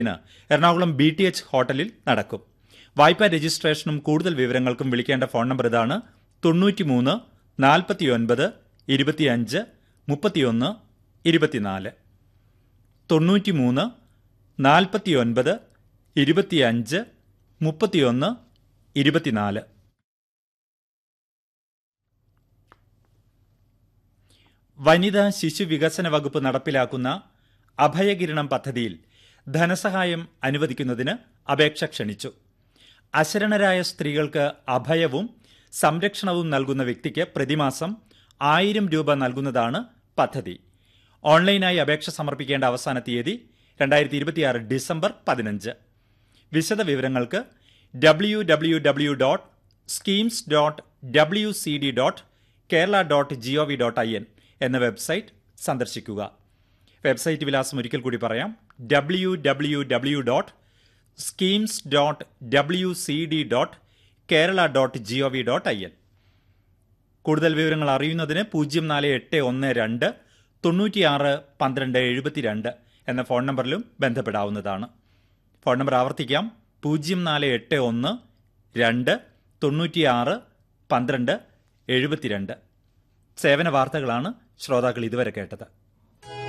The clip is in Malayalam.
ന് എറണാകുളം ബി ടി എച്ച് ഹോട്ടലിൽ നടക്കും വായ്പാ രജിസ്ട്രേഷനും കൂടുതൽ വിവരങ്ങൾക്കും വിളിക്കേണ്ട ഫോൺ നമ്പർ ഇതാണ് തൊണ്ണൂറ്റിമൂന്ന് നാൽപ്പത്തിയൊൻപത് ഇരുപത്തിയഞ്ച് മുപ്പത്തിയൊന്ന് ഇരുപത്തിനാല് തൊണ്ണൂറ്റിമൂന്ന് നാൽപ്പത്തിയൊൻപത് ഇരുപത്തിയഞ്ച് മുപ്പത്തിയൊന്ന് ഇരുപത്തിനാല് വനിതാ ശിശു വികസന വകുപ്പ് നടപ്പിലാക്കുന്ന അഭയകിരണം പദ്ധതിയിൽ ധനസഹായം അനുവദിക്കുന്നതിന് അപേക്ഷ ക്ഷണിച്ചു അശരണരായ സ്ത്രീകൾക്ക് അഭയവും സംരക്ഷണവും നൽകുന്ന വ്യക്തിക്ക് പ്രതിമാസം ആയിരം രൂപ നൽകുന്നതാണ് പദ്ധതി ഓൺലൈനായി അപേക്ഷ സമർപ്പിക്കേണ്ട അവസാന തീയതി രണ്ടായിരത്തി ഇരുപത്തിയാറ് ഡിസംബർ പതിനഞ്ച് വിശദ വിവരങ്ങൾക്ക് W W W dot schemes dot W C D dot Kerala dot G O V dot I N എന്ന വെബ്സൈറ്റ് സന്ദർശിക്കുക വെബ്സൈറ്റ് വിലാസം ഒരിക്കൽ കൂടി പറയാം W W W dot schemes dot W C D dot Kerala dot G O V dot I N കൂടുതൽ വിവരങ്ങൾ അറിയുന്നതിന് പൂജ്യം നാല് എട്ട് ഒന്ന് രണ്ട് തൊണ്ണൂറ്റിയാറ് പന്ത്രണ്ട് എഴുപത്തിരണ്ട് എന്ന ഫോൺ നമ്പറിലും ബന്ധപ്പെടാവുന്നതാണ് ഫോൺ നമ്പർ ആവർത്തിക്കാം പൂജ്യം നാല് എട്ട് ഒന്ന് രണ്ട് തൊണ്ണൂറ്റിയാറ് പന്ത്രണ്ട് എഴുപത്തിരണ്ട് സേവന വാർത്തകളാണ് ശ്രോതാക്കൾ ഇതുവരെ കേട്ടത്